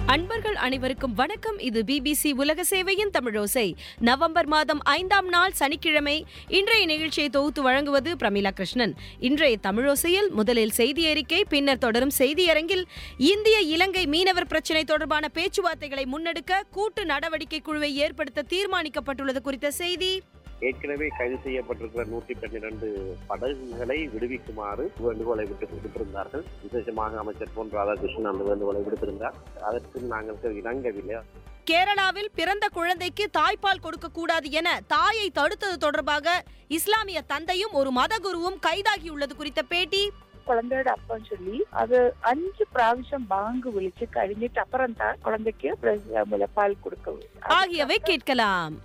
அன்பர்கள் அனைவருக்கும் வணக்கம் இது பிபிசி உலக சேவையின் தமிழோசை நவம்பர் மாதம் ஐந்தாம் நாள் சனிக்கிழமை இன்றைய நிகழ்ச்சியை தொகுத்து வழங்குவது பிரமிளா கிருஷ்ணன் இன்றைய தமிழோசையில் முதலில் செய்தி அறிக்கை பின்னர் தொடரும் செய்தியரங்கில் இந்திய இலங்கை மீனவர் பிரச்சினை தொடர்பான பேச்சுவார்த்தைகளை முன்னெடுக்க கூட்டு நடவடிக்கை குழுவை ஏற்படுத்த தீர்மானிக்கப்பட்டுள்ளது குறித்த செய்தி ஏற்கனவே கைது செய்யப்பட்டிருக்கிற நூற்றி பன்னிரண்டு படகுகளை விடுவிக்குமாறு வேண்டுகோளை விட்டு விடுத்திருந்தார்கள் விசேஷமாக அமைச்சர் பொன் ராதாகிருஷ்ணன் அந்த வேண்டுகோளை விடுத்திருந்தார் அதற்கு நாங்கள் இணங்கவில்லை கேரளாவில் பிறந்த குழந்தைக்கு தாய்ப்பால் கொடுக்க கூடாது என தாயை தடுத்தது தொடர்பாக இஸ்லாமிய தந்தையும் ஒரு மதகுருவும் கைதாகியுள்ளது குறித்த பேட்டி കുഴന്തയുടെ അപ്പം ചൊല്ലി അത് അഞ്ച് പ്രാവശ്യം ബാങ്ക് വിളിച്ച് കഴിഞ്ഞിട്ട് അപ്പുറം താ കുഴന്തയ്ക്ക് ബ്രസ്- മുലപ്പാൽ കൊടുക്കും ஆகியவை கேட்கலாம்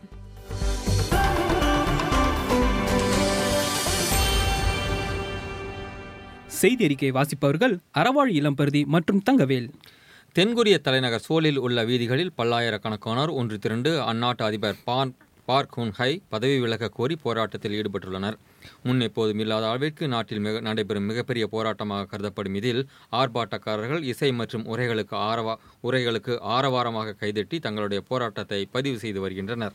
செய்தி அறிக்கை வாசிப்பவர்கள் அறவாழ் இளம்பருதி மற்றும் தங்கவேல் தென்கொரிய தலைநகர் சோலில் உள்ள வீதிகளில் பல்லாயிரக்கணக்கானோர் ஒன்று திரண்டு அந்நாட்டு அதிபர் பான் பார்க் ஹுன் ஹை பதவி விலக கோரி போராட்டத்தில் ஈடுபட்டுள்ளனர் முன் எப்போதும் இல்லாத அளவிற்கு நாட்டில் மிக நடைபெறும் மிகப்பெரிய போராட்டமாக கருதப்படும் இதில் ஆர்ப்பாட்டக்காரர்கள் இசை மற்றும் உரைகளுக்கு ஆரவா உரைகளுக்கு ஆரவாரமாக கைதட்டி தங்களுடைய போராட்டத்தை பதிவு செய்து வருகின்றனர்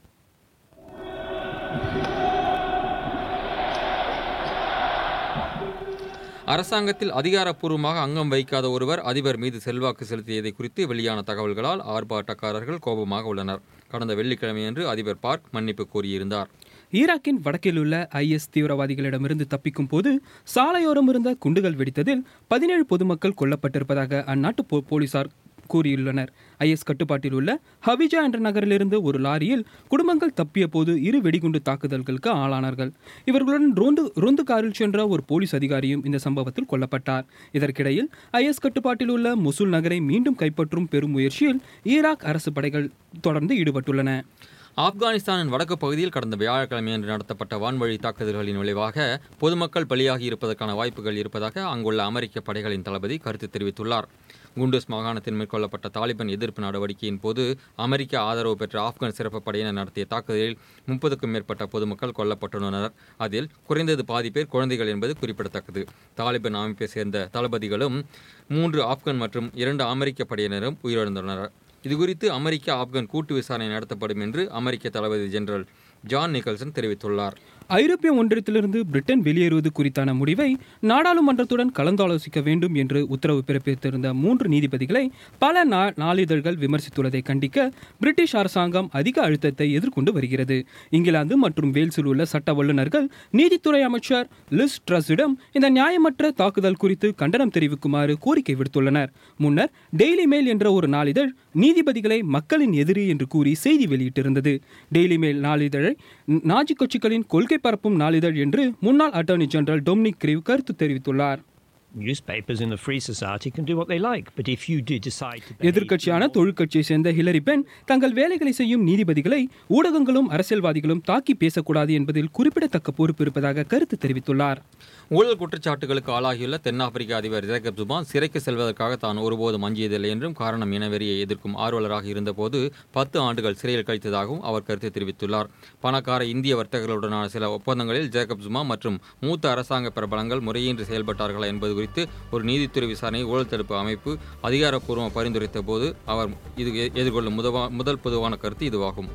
அரசாங்கத்தில் அதிகாரப்பூர்வமாக அங்கம் வைக்காத ஒருவர் அதிபர் மீது செல்வாக்கு செலுத்தியதை குறித்து வெளியான தகவல்களால் ஆர்ப்பாட்டக்காரர்கள் கோபமாக உள்ளனர் கடந்த வெள்ளிக்கிழமையன்று அதிபர் பார்க் மன்னிப்பு கோரியிருந்தார் ஈராக்கின் வடக்கில் உள்ள ஐஎஸ் தீவிரவாதிகளிடமிருந்து தப்பிக்கும் போது சாலையோரம் இருந்த குண்டுகள் வெடித்ததில் பதினேழு பொதுமக்கள் கொல்லப்பட்டிருப்பதாக அந்நாட்டு போ- போலீசார் கூறியுள்ளனர் ஐஎஸ் கட்டுப்பாட்டில் உள்ள ஹவிஜா என்ற நகரிலிருந்து ஒரு லாரியில் குடும்பங்கள் தப்பிய போது இரு வெடிகுண்டு தாக்குதல்களுக்கு ஆளானார்கள் இவர்களுடன் ரோந்து ரோந்து காரில் சென்ற ஒரு போலீஸ் அதிகாரியும் இந்த சம்பவத்தில் கொல்லப்பட்டார் இதற்கிடையில் ஐஎஸ் கட்டுப்பாட்டில் உள்ள முசுல் நகரை மீண்டும் கைப்பற்றும் பெரும் முயற்சியில் ஈராக் அரசு படைகள் தொடர்ந்து ஈடுபட்டுள்ளன ஆப்கானிஸ்தானின் வடக்கு பகுதியில் கடந்த வியாழக்கிழமையன்று நடத்தப்பட்ட வான்வழி தாக்குதல்களின் விளைவாக பொதுமக்கள் பலியாகி இருப்பதற்கான வாய்ப்புகள் இருப்பதாக அங்குள்ள அமெரிக்க படைகளின் தளபதி கருத்து தெரிவித்துள்ளார் குண்டூஸ் மாகாணத்தில் மேற்கொள்ளப்பட்ட தாலிபான் எதிர்ப்பு நடவடிக்கையின் போது அமெரிக்க ஆதரவு பெற்ற ஆப்கான் சிறப்பு படையினர் நடத்திய தாக்குதலில் முப்பதுக்கும் மேற்பட்ட பொதுமக்கள் கொல்லப்பட்டுள்ளனர் அதில் குறைந்தது பாதி பேர் குழந்தைகள் என்பது குறிப்பிடத்தக்கது தாலிபான் அமைப்பை சேர்ந்த தளபதிகளும் மூன்று ஆப்கான் மற்றும் இரண்டு அமெரிக்க படையினரும் உயிரிழந்துள்ளனர் இதுகுறித்து அமெரிக்க ஆப்கான் கூட்டு விசாரணை நடத்தப்படும் என்று அமெரிக்க தளபதி ஜெனரல் ஜான் நிக்கல்சன் தெரிவித்துள்ளார் ஐரோப்பிய ஒன்றியத்திலிருந்து பிரிட்டன் வெளியேறுவது குறித்தான முடிவை நாடாளுமன்றத்துடன் கலந்தாலோசிக்க வேண்டும் என்று உத்தரவு பிறப்பித்திருந்த மூன்று நீதிபதிகளை பல நா- நாளிதழ்கள் விமர்சித்துள்ளதை கண்டிக்க பிரிட்டிஷ் அரசாங்கம் அதிக அழுத்தத்தை எதிர்கொண்டு வருகிறது இங்கிலாந்து மற்றும் வேல்ஸில் உள்ள சட்ட வல்லுநர்கள் நீதித்துறை அமைச்சர் லிஸ் ட்ரஸிடம் இந்த நியாயமற்ற தாக்குதல் குறித்து கண்டனம் தெரிவிக்குமாறு கோரிக்கை விடுத்துள்ளனர் முன்னர் டெய்லி மெயில் என்ற ஒரு நாளிதழ் நீதிபதிகளை மக்களின் எதிரி என்று கூறி செய்தி வெளியிட்டிருந்தது டெய்லி மெயில் நாளிதழை நாஜி கட்சிகளின் கொள்கை பரப்பும் நாளிதழ் என்று முன்னாள் அட்டர்னி ஜெனரல் டொமினிக் கிரீவ் கருத்து தெரிவித்துள்ளார் Newspapers in a free society can do what they like, but if you do decide to behave எதிர்க்கட்சியான தொழிற்கட்சியை சேர்ந்த ஹிலரி பென் தங்கள் வேலைகளை செய்யும் நீதிபதிகளை ஊடகங்களும் அரசியல்வாதிகளும் தாக்கி பேசக்கூடாது என்பதில் குறிப்பிடத்தக்க பொறுப்பு இருப்பதாக கருத்து தெரிவித்துள்ளார் ஊழல் குற்றச்சாட்டுகளுக்கு ஆளாகியுள்ள தென்னாப்பிரிக்க அதிபர் ஜேக்கப் ஜுமா சிறைக்கு செல்வதற்காக தான் ஒருபோதும் அஞ்சியதில்லை என்றும் காரணம் இனவெறியை எதிர்க்கும் ஆர்வலராக இருந்தபோது பத்து ஆண்டுகள் சிறையில் கழித்ததாகவும் அவர் கருத்து தெரிவித்துள்ளார் பணக்கார இந்திய வர்த்தகர்களுடனான சில ஒப்பந்தங்களில் ஜேக்கப் ஜுமா மற்றும் மூத்த அரசாங்க பிரபலங்கள் முறையின்றி செயல்பட்டார்களா என்பது குறித்து ஒரு நீதித்துறை விசாரணை ஊழல் தடுப்பு அமைப்பு அதிகாரப்பூர்வ பரிந்துரைத்த போது அவர் இது எ- எதிர்கொள்ளும் முதவா முதல் பொதுவான கருத்து இதுவாகும்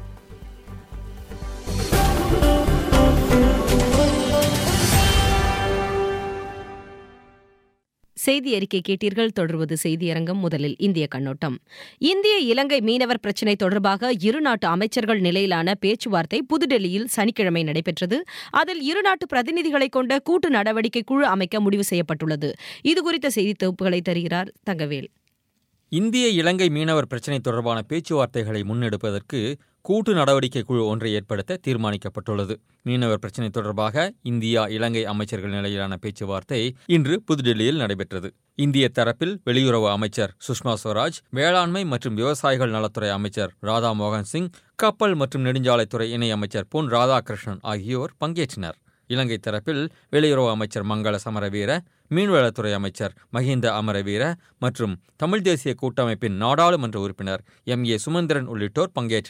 செய்தி அறிக்கை கேட்டீர்கள் தொடர்வது செய்தியரங்கம் முதலில் இந்திய கண்ணோட்டம் இந்திய இலங்கை மீனவர் பிரச்சினை தொடர்பாக இரு நாட்டு அமைச்சர்கள் நிலையிலான பேச்சுவார்த்தை புதுடெல்லியில் சனிக்கிழமை நடைபெற்றது அதில் இரு நாட்டு பிரதிநிதிகளை கொண்ட கூட்டு நடவடிக்கை குழு அமைக்க முடிவு செய்யப்பட்டுள்ளது இதுகுறித்த செய்தி தொகுப்புகளை தருகிறார் தங்கவேல் இந்திய இலங்கை மீனவர் பிரச்சினை தொடர்பான பேச்சுவார்த்தைகளை முன்னெடுப்பதற்கு கூட்டு நடவடிக்கை குழு ஒன்றை ஏற்படுத்த தீர்மானிக்கப்பட்டுள்ளது மீனவர் பிரச்சினை தொடர்பாக இந்தியா இலங்கை அமைச்சர்கள் நிலையிலான பேச்சுவார்த்தை இன்று புதுடெல்லியில் நடைபெற்றது இந்திய தரப்பில் வெளியுறவு அமைச்சர் சுஷ்மா ஸ்வராஜ் வேளாண்மை மற்றும் விவசாயிகள் நலத்துறை அமைச்சர் ராதா மோகன் சிங் கப்பல் மற்றும் நெடுஞ்சாலைத்துறை இணை அமைச்சர் பொன் ராதாகிருஷ்ணன் ஆகியோர் பங்கேற்றனர் இலங்கை தரப்பில் வெளியுறவு அமைச்சர் மங்கள சமரவீர மீன்வளத்துறை அமைச்சர் மஹிந்த அமரவீர மற்றும் தமிழ் தேசிய கூட்டமைப்பின் நாடாளுமன்ற உறுப்பினர் எம் ஏ சுமந்திரன் உள்ளிட்டோர் பங்கேற்றனர்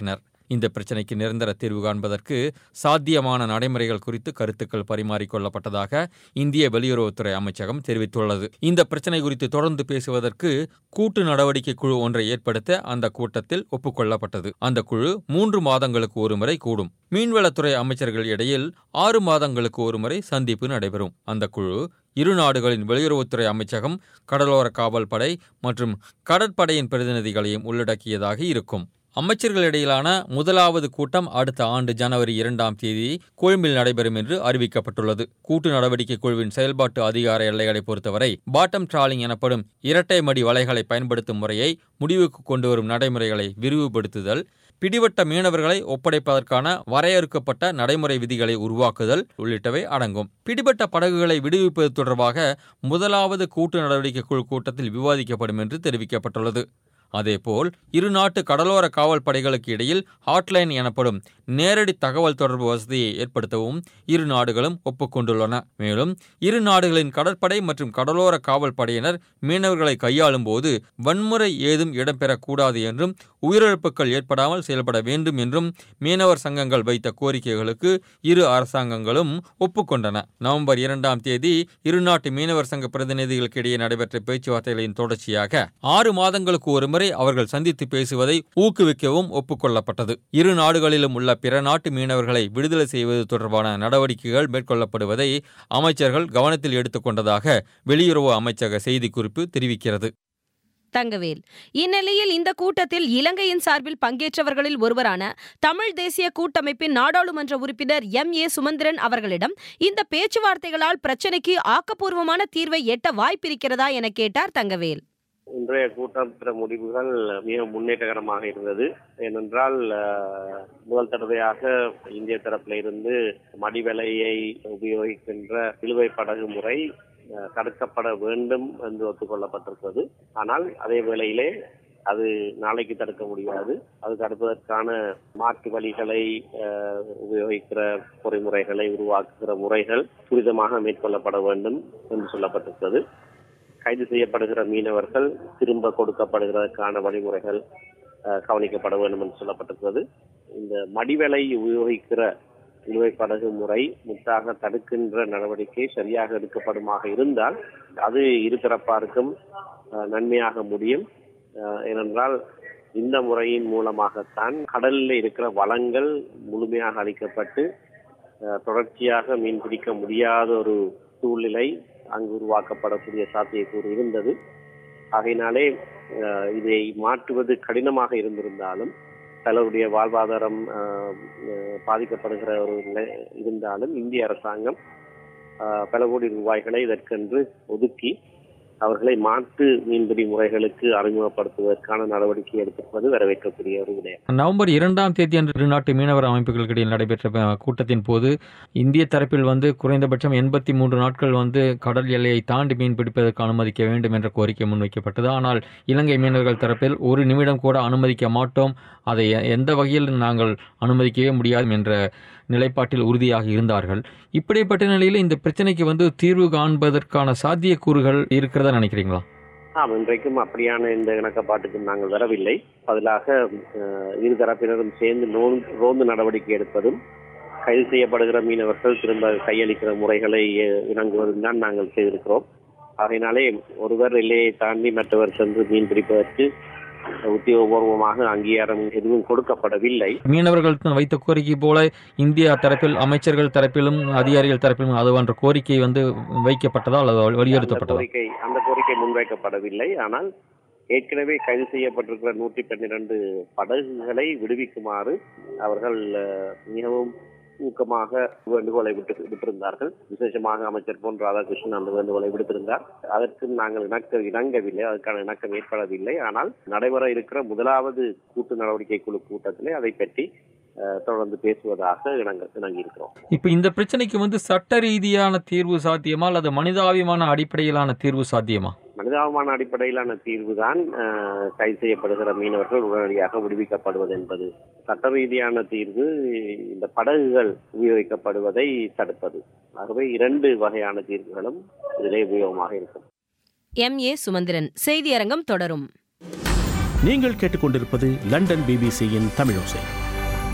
இந்த பிரச்சினைக்கு நிரந்தர தீர்வு காண்பதற்கு சாத்தியமான நடைமுறைகள் குறித்து கருத்துக்கள் பரிமாறிக்கொள்ளப்பட்டதாக இந்திய வெளியுறவுத்துறை அமைச்சகம் தெரிவித்துள்ளது இந்த பிரச்சினை குறித்து தொடர்ந்து பேசுவதற்கு கூட்டு நடவடிக்கை குழு ஒன்றை ஏற்படுத்த அந்த கூட்டத்தில் ஒப்புக்கொள்ளப்பட்டது அந்த குழு மூன்று மாதங்களுக்கு ஒருமுறை கூடும் மீன்வளத்துறை அமைச்சர்கள் இடையில் ஆறு மாதங்களுக்கு ஒருமுறை சந்திப்பு நடைபெறும் அந்த குழு இரு நாடுகளின் வெளியுறவுத்துறை அமைச்சகம் கடலோர காவல் படை மற்றும் கடற்படையின் பிரதிநிதிகளையும் உள்ளடக்கியதாக இருக்கும் அமைச்சர்களிடையிலான முதலாவது கூட்டம் அடுத்த ஆண்டு ஜனவரி இரண்டாம் தேதி கொழும்பில் நடைபெறும் என்று அறிவிக்கப்பட்டுள்ளது கூட்டு நடவடிக்கை குழுவின் செயல்பாட்டு அதிகார எல்லைகளை பொறுத்தவரை பாட்டம் ட்ராலிங் எனப்படும் இரட்டை மடி வலைகளை பயன்படுத்தும் முறையை முடிவுக்கு கொண்டுவரும் நடைமுறைகளை விரிவுபடுத்துதல் பிடிபட்ட மீனவர்களை ஒப்படைப்பதற்கான வரையறுக்கப்பட்ட நடைமுறை விதிகளை உருவாக்குதல் உள்ளிட்டவை அடங்கும் பிடிபட்ட படகுகளை விடுவிப்பது தொடர்பாக முதலாவது கூட்டு நடவடிக்கை குழு கூட்டத்தில் விவாதிக்கப்படும் என்று தெரிவிக்கப்பட்டுள்ளது அதேபோல் இரு நாட்டு கடலோர காவல் படைகளுக்கு இடையில் ஹாட்லைன் எனப்படும் நேரடி தகவல் தொடர்பு வசதியை ஏற்படுத்தவும் இரு நாடுகளும் ஒப்புக்கொண்டுள்ளன மேலும் இரு நாடுகளின் கடற்படை மற்றும் கடலோர காவல் படையினர் மீனவர்களை கையாளும் போது வன்முறை ஏதும் இடம்பெறக்கூடாது என்றும் உயிரிழப்புகள் ஏற்படாமல் செயல்பட வேண்டும் என்றும் மீனவர் சங்கங்கள் வைத்த கோரிக்கைகளுக்கு இரு அரசாங்கங்களும் ஒப்புக்கொண்டன நவம்பர் இரண்டாம் தேதி இரு நாட்டு மீனவர் சங்க பிரதிநிதிகளுக்கு இடையே நடைபெற்ற பேச்சுவார்த்தைகளின் தொடர்ச்சியாக ஆறு மாதங்களுக்கு ஒருமுறை அவர்கள் சந்தித்து பேசுவதை ஊக்குவிக்கவும் ஒப்புக்கொள்ளப்பட்டது இரு நாடுகளிலும் உள்ள பிற நாட்டு மீனவர்களை விடுதலை செய்வது தொடர்பான நடவடிக்கைகள் மேற்கொள்ளப்படுவதை அமைச்சர்கள் கவனத்தில் எடுத்துக்கொண்டதாக வெளியுறவு அமைச்சக செய்திக்குறிப்பு தெரிவிக்கிறது தங்கவேல் இந்நிலையில் இந்த கூட்டத்தில் இலங்கையின் சார்பில் பங்கேற்றவர்களில் ஒருவரான தமிழ் தேசிய கூட்டமைப்பின் நாடாளுமன்ற உறுப்பினர் எம் ஏ சுமந்திரன் அவர்களிடம் இந்த பேச்சுவார்த்தைகளால் பிரச்சினைக்கு ஆக்கப்பூர்வமான தீர்வை எட்ட வாய்ப்பிருக்கிறதா என கேட்டார் தங்கவேல் இன்றைய கூட்டத்திற முடிவுகள் மிக முன்னேற்றகரமாக இருந்தது ஏனென்றால் அஹ், முதல் தடவையாக இந்திய தரப்பில் இருந்து மடிவலையை உபயோகிக்கின்ற இழுவை படகு முறை அஹ், தடுக்கப்பட வேண்டும் என்று ஒத்துக்கொள்ளப்பட்டிருக்கிறது ஆனால் அதே வேளையிலே அது நாளைக்கு தடுக்க முடியாது அது தடுப்பதற்கான மாற்று வழிகளை அஹ், உபயோகிக்கிற பொறிமுறைகளை உருவாக்குகிற முறைகள் துரிதமாக மேற்கொள்ளப்பட வேண்டும் என்று சொல்லப்பட்டிருக்கிறது கைது செய்யப்படுகிற மீனவர்கள் திரும்ப கொடுக்கப்படுகிறதற்கான வழிமுறைகள் அஹ், கவனிக்கப்பட வேண்டும் என்று சொல்லப்பட்டிருக்கிறது இந்த மடிவலை உபயோகிக்கிற இழுவை படகு முறை முற்றாக தடுக்கின்ற நடவடிக்கை சரியாக எடுக்கப்படுமாக இருந்தால் அது இருதரப்பாருக்கும் அஹ், நன்மையாக முடியும் அஹ், ஏனென்றால் இந்த முறையின் மூலமாகத்தான் கடலில் இருக்கிற வளங்கள் முழுமையாக அளிக்கப்பட்டு அஹ், தொடர்ச்சியாக மீன் பிடிக்க முடியாத ஒரு சூழ்நிலை அங்கு உருவாக்கப்படக்கூடிய சாத்தியக்கூறு இருந்தது ஆகையினாலே அஹ், இதை மாற்றுவது கடினமாக இருந்திருந்தாலும் பலருடைய வாழ்வாதாரம் அஹ், அஹ், பாதிக்கப்படுகிற ஒரு நிலை இருந்தாலும் இந்திய அரசாங்கம் அஹ், பல கோடி ரூபாய்களை இதற்கென்று ஒதுக்கி அவர்களை மாற்று மீன்பிடி முறைகளுக்கு அறிமுகப்படுத்துவதற்கான நடவடிக்கை எடுத்திருப்பது வரவேற்கக்கூடிய ஒரு விடயம் நவம்பர் இரண்டாம் தேதி அன்று இரு நாட்டு மீனவர் அமைப்புகளுக்கிடையே நடைபெற்ற அஹ், கூட்டத்தின் போது இந்திய தரப்பில் வந்து குறைந்தபட்சம் எண்பத்தி மூன்று நாட்கள் வந்து கடல் எல்லையை தாண்டி மீன் பிடிப்பதற்கு அனுமதிக்க வேண்டும் என்ற கோரிக்கை முன்வைக்கப்பட்டது ஆனால் இலங்கை மீனவர்கள் தரப்பில் ஒரு நிமிடம் கூட அனுமதிக்க மாட்டோம் அதை எ- எந்த வகையில் நாங்கள் அனுமதிக்கவே முடியாது என்ற நிலைப்பாட்டில் உறுதியாக இருந்தார்கள் இப்படிப்பட்ட நிலையில் இந்த பிரச்சனைக்கு வந்து தீர்வு காண்பதற்கான சாத்தியக்கூறுகள் இருக்கிறதா நினைக்கிறீங்களா ஆம் இன்றைக்கும் அப்படியான இந்த இணக்கப்பாட்டுக்கும் நாங்கள் வரவில்லை பதிலாக அஹ், இரு தரப்பினரும் சேர்ந்து நோன்- ரோந்து நடவடிக்கை எடுப்பதும் கைது செய்யப்படுகிற மீனவர்கள் திரும்ப கையளிக்கிற முறைகளை அஹ், இணங்குவதும் தான் நாங்கள் செய்திருக்கிறோம் ஆகையினாலே ஒருவர் எல்லையை தாண்டி மற்றவர் சென்று மீன் பிடிப்பதற்கு உத்தியோகபூர்வமாக அங்கீகாரம் எதுவும் கொடுக்கப்படவில்லை மீனவர்கள் வைத்த கோரிக்கை போல இந்தியா தரப்பில் அமைச்சர்கள் தரப்பிலும் அதிகாரிகள் தரப்பிலும் அது போன்ற கோரிக்கை வந்து வைக்கப்பட்டதா அல்லது அந்த வலியுறுத்தப்பட்டதா கோரிக்கை அந்த கோரிக்கை முன்வைக்கப்படவில்லை ஆனால் ஏற்கனவே கைது செய்யப்பட்டிருக்கிற நூற்றி பன்னிரண்டு படகுகளை விடுவிக்குமாறு அவர்கள் அஹ், மிகவும் ஊக்கமாக வேண்டுகோளை விட்டு விட்டிருந்தார்கள் விசேஷமாக அமைச்சர் பொன் ராதாகிருஷ்ணன் அந்த வேண்டுகோளை விடுத்திருந்தார் அதற்கு நாங்கள் இணக்க இணங்கவில்லை அதற்கான இணக்கம் ஏற்படவில்லை ஆனால் நடைபெற இருக்கிற முதலாவது கூட்டு நடவடிக்கை குழு கூட்டத்திலே அதை பற்றி அஹ், தொடர்ந்து பேசுவதாக இணங்க இணங்கியிருக்கிறோம் இப்ப இந்த பிரச்சனைக்கு வந்து சட்ட ரீதியான தீர்வு சாத்தியமா அல்லது மனிதாபிமான அடிப்படையிலான தீர்வு சாத்தியமா மனிதாபமான அடிப்படையிலான தீர்வுதான் அஹ், கைது செய்யப்படுகிற மீனவர்கள் உடனடியாக விடுவிக்கப்படுவது என்பது சட்ட ரீதியான தீர்வு இந்த படகுகள் உபயோகிக்கப்படுவதை தடுப்பது ஆகவே இரண்டு வகையான தீர்வுகளும் இதிலே உபயோகமாக இருக்கும் எம் ஏ சுமந்திரன் செய்தியரங்கம் தொடரும் நீங்கள் கேட்டுக்கொண்டிருப்பது லண்டன் பிபிசியின் தமிழோசை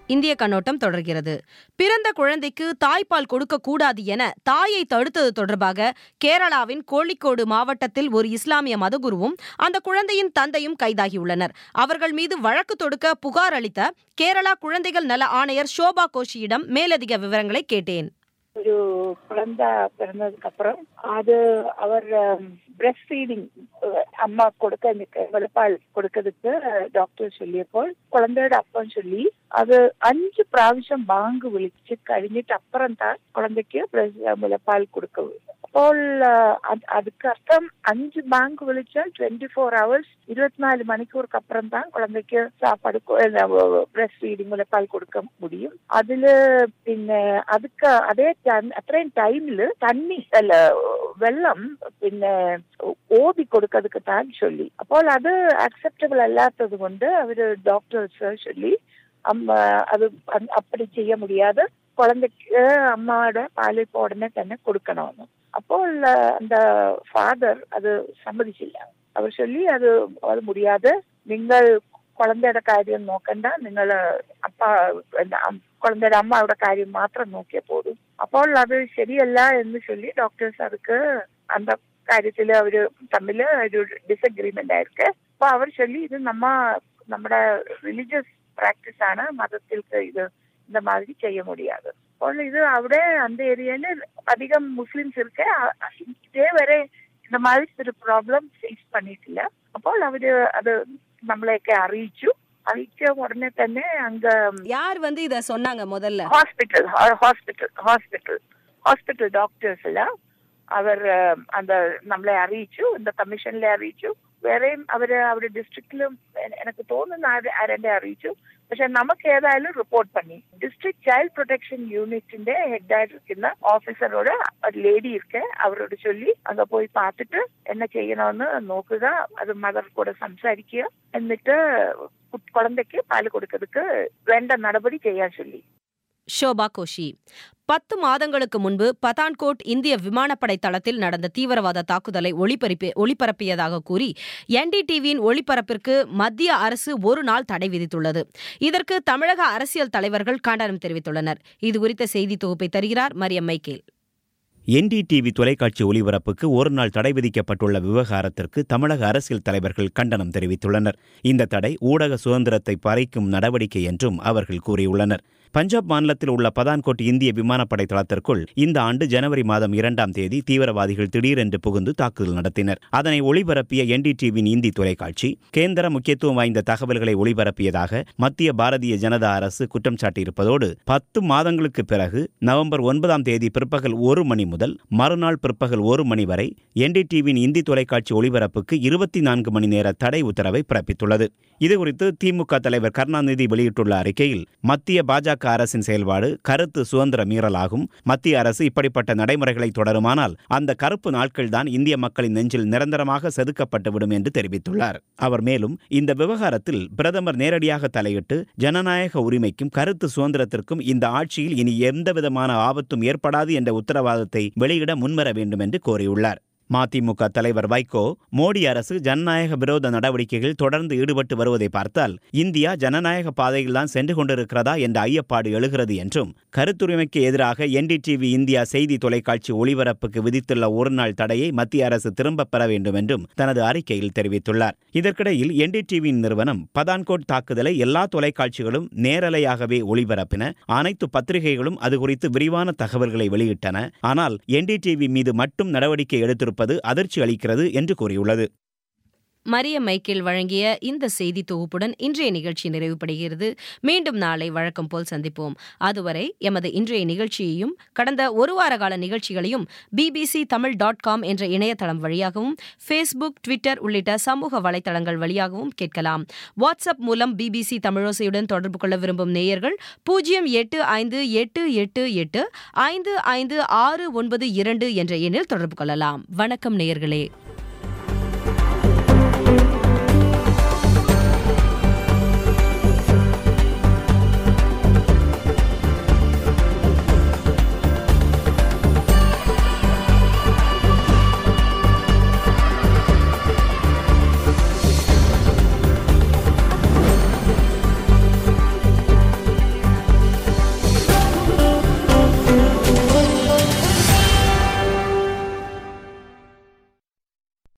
இந்திய கண்ணோட்டம் தொடர்கிறது பிறந்த குழந்தைக்கு தாய்ப்பால் கொடுக்க கூடாது என தாயை தடுத்தது தொடர்பாக கேரளாவின் கோழிக்கோடு மாவட்டத்தில் ஒரு இஸ்லாமிய மதகுருவும் அந்த குழந்தையின் தந்தையும் கைதாகியுள்ளனர் அவர்கள் மீது வழக்கு தொடுக்க புகார் அளித்த கேரளா குழந்தைகள் நல ஆணையர் ஷோபா கோஷியிடம் மேலதிக விவரங்களை கேட்டேன் ஒரு குழந்தை பிறந்ததுக்கு அப்புறம் அது அவர் பிரஸ்ட் ஃபீடிங் அம்மா கொடுக்க இந்த முளைப்பால் கொடுக்கறதுக்கு டாக்டர் சொல்லியപ്പോൾ குழந்தையோட அப்பம் சொல்லி அது அஞ்சு പ്രാവശ്യം ബാങ്ക് വിളിച്ച് കഴിഞ്ഞിട്ട് അപ്പുറം താൻ കുഴന്തയ്ക്ക് മുലപ്പാൽ കൊടുക്കും അപ്പോൾ அதுக்கு அர்த்தம் அஞ்சு பேங்க் விളിച്ചാൽ டுவெண்ட்டி ஃபோர் ஹவர்ஸ் இருபத்தினாலு மணிக்கூருக்கு அப்புறம் தான் குழந்தைக்கு சாப்பாடு பிரஸ்ட் ஃபீடிங் முளைப்பால் கொடுக்க முடியும் அதுல പിന്നെ அதுக்கு அதே അത്രയും ടൈമില് തണ്ണി അല്ല വെള്ളം പിന്നെ ഓതി കൊടുക്കതൊക്കെ താൻ ചൊല്ലി അപ്പോൾ അത് അക്സെപ്റ്റബിൾ അല്ലാത്തത് കൊണ്ട് അവര് ഡോക്ടേഴ്സ് ചൊല്ലി അമ്മ അത് அப்படி செய்ய முடியாது குழந்தைக்கு அம்மாவோட பால் இப்போ உடனே തന്നെ கொடுக்கணும்னு അപ്പോൾ அந்த ஃபாதர் அது சம்மதிச்சிല്ല அவர் சொல்லி அது அது முடியாது നിങ്ങൾ കുഴന്തയുടെ കാര്യം നോക്കണ്ട നിങ്ങൾ അപ്പ കുഴന്തയുടെ അമ്മയുടെ കാര്യം മാത്രം നോക്കിയാൽ പോതും അപ്പോൾ അത് ശരിയല്ല എന്ന് ചൊല്ലി ഡോക്ടേഴ്സ് അവർക്ക് அந்த കാര്യത്തിൽ അവര് തമ്മിൽ ഒരു ഡിസഗ്രിമെന്റ് ആയിരിക്കെ അപ്പൊ അവർ ചൊല്ലി ഇത് നമ്മ നമ്മുടെ റിലീജിയസ് പ്രാക്ടീസ് ആണ് മതത്തിൽക്ക് ഇത് இந்த மாதிரி செய்ய முடியாது അപ്പോൾ இது അവിടെ அந்த ஏரியால அதிகம் முஸ்லிம்ஸ் இருக்க இதே வரை இந்த மாதிரி ஒரு ப்ராப்ளம் ஃபேஸ் பண்ணிട്ടില്ല അപ്പോൾ അവര് അത് നമ്മളെയൊക്കെ അറിയിച്ചു അറിയിച്ച ഉടനെ തന്നെ അങ്ക யார் வந்து இத சொன்னாங்க முதல்ல hospital hospital hospital hospital doctors എല്ലാം അവർ அந்த നമ്മളെ അറിയിച്ചു இந்த കമ്മീഷനിലെ അറിയിച്ചു വേറെയും അവര് അവരുടെ ഡിസ്ട്രിക്റ്റിലും എനിക്ക് തോന്നുന്ന ആരെന്നെ അറിയിച്ചു പക്ഷെ നമുക്ക് ഏതായാലും റിപ്പോർട്ട് പണി ഡിസ്ട്രിക്ട് ചൈൽഡ് പ്രൊട്ടക്ഷൻ യൂണിറ്റിന്റെ ഹെഡായിട്ടിരിക്കുന്ന ഓഫീസറോട് ഒരു ലേഡി ഇരിക്കെ അവരോട് ചൊല്ലി അങ്ങ് പോയി പാത്തിട്ട് എന്നെ ചെയ്യണമെന്ന് നോക്കുക അത് മദർ കൂടെ സംസാരിക്കുക എന്നിട്ട് കുഴന്തയ്ക്ക് പാല് കൊടുക്കறதுக்கு വേണ്ട നടപടി ചെയ്യാൻ ചൊല്ലി ஷோபா கோஷி பத்து மாதங்களுக்கு முன்பு பதான்கோட் இந்திய விமானப்படை தளத்தில் நடந்த தீவிரவாத தாக்குதலை ஒளிபரப்பி ஒளிபரப்பியதாக கூறி என்டிடிவியின் ஒளிபரப்பிற்கு மத்திய அரசு ஒரு நாள் தடை விதித்துள்ளது இதற்கு தமிழக அரசியல் தலைவர்கள் கண்டனம் தெரிவித்துள்ளனர் இதுகுறித்த செய்தி தொகுப்பை தருகிறார் மரியம் மைக்கேல் என்டிடிவி தொலைக்காட்சி ஒளிபரப்புக்கு ஒரு நாள் தடை விதிக்கப்பட்டுள்ள விவகாரத்திற்கு தமிழக அரசியல் தலைவர்கள் கண்டனம் தெரிவித்துள்ளனர் இந்த தடை ஊடக சுதந்திரத்தை பறிக்கும் நடவடிக்கை என்றும் அவர்கள் கூறியுள்ளனர் பஞ்சாப் மாநிலத்தில் உள்ள பதான்கோட் இந்திய விமானப்படை தளத்திற்குள் இந்த ஆண்டு ஜனவரி மாதம் இரண்டாம் தேதி தீவிரவாதிகள் திடீரென்று புகுந்து தாக்குதல் நடத்தினர் அதனை ஒளிபரப்பிய என்டிடிவியின் இந்தி தொலைக்காட்சி கேந்திர முக்கியத்துவம் வாய்ந்த தகவல்களை ஒளிபரப்பியதாக மத்திய பாரதிய ஜனதா அரசு குற்றம் சாட்டியிருப்பதோடு பத்து மாதங்களுக்கு பிறகு நவம்பர் ஒன்பதாம் தேதி பிற்பகல் ஒரு மணி முதல் மறுநாள் பிற்பகல் ஒரு மணி வரை என்டிடிவியின் இந்தி தொலைக்காட்சி ஒளிபரப்புக்கு இருபத்தி நான்கு மணி நேர தடை உத்தரவை பிறப்பித்துள்ளது இதுகுறித்து திமுக தலைவர் கருணாநிதி வெளியிட்டுள்ள அறிக்கையில் மத்திய பாஜக அரசின் செயல்பாடு கருத்து சுதந்திர மீறலாகும் மத்திய அரசு இப்படிப்பட்ட நடைமுறைகளை தொடருமானால் அந்த கருப்பு நாட்கள்தான் இந்திய மக்களின் நெஞ்சில் நிரந்தரமாக செதுக்கப்பட்டுவிடும் என்று தெரிவித்துள்ளார் அவர் மேலும் இந்த விவகாரத்தில் பிரதமர் நேரடியாக தலையிட்டு ஜனநாயக உரிமைக்கும் கருத்து சுதந்திரத்திற்கும் இந்த ஆட்சியில் இனி எந்தவிதமான ஆபத்தும் ஏற்படாது என்ற உத்தரவாதத்தை வெளியிட முன்வர வேண்டும் என்று கோரியுள்ளார் மதிமுக தலைவர் வைகோ மோடி அரசு ஜனநாயக விரோத நடவடிக்கைகள் தொடர்ந்து ஈடுபட்டு வருவதை பார்த்தால் இந்தியா ஜனநாயக பாதையில்தான் சென்று கொண்டிருக்கிறதா என்ற ஐயப்பாடு எழுகிறது என்றும் கருத்துரிமைக்கு எதிராக என்டிடிவி இந்தியா செய்தி தொலைக்காட்சி ஒளிபரப்புக்கு விதித்துள்ள ஒருநாள் தடையை மத்திய அரசு திரும்பப் பெற வேண்டும் என்றும் தனது அறிக்கையில் தெரிவித்துள்ளார் இதற்கிடையில் என்டிடிவியின் நிறுவனம் பதான்கோட் தாக்குதலை எல்லா தொலைக்காட்சிகளும் நேரலையாகவே ஒளிபரப்பின அனைத்து பத்திரிகைகளும் அது குறித்து விரிவான தகவல்களை வெளியிட்டன ஆனால் என்டிடிவி மீது மட்டும் நடவடிக்கை எடுத்திருப்பது இருப்பது அதிர்ச்சி அளிக்கிறது என்று கூறியுள்ளது மரிய மைக்கேல் வழங்கிய இந்த செய்தி தொகுப்புடன் இன்றைய நிகழ்ச்சி நிறைவுபடுகிறது மீண்டும் நாளை வழக்கம் போல் சந்திப்போம் அதுவரை எமது இன்றைய நிகழ்ச்சியையும் கடந்த ஒரு வார கால நிகழ்ச்சிகளையும் பிபிசி தமிழ் டாட் காம் என்ற இணையதளம் வழியாகவும் ஃபேஸ்புக் ட்விட்டர் உள்ளிட்ட சமூக வலைதளங்கள் வழியாகவும் கேட்கலாம் வாட்ஸ்அப் மூலம் பிபிசி தமிழோசையுடன் தொடர்பு கொள்ள விரும்பும் நேயர்கள் பூஜ்ஜியம் எட்டு ஐந்து எட்டு எட்டு எட்டு ஐந்து ஐந்து ஆறு ஒன்பது இரண்டு என்ற எண்ணில் தொடர்பு கொள்ளலாம் வணக்கம் நேயர்களே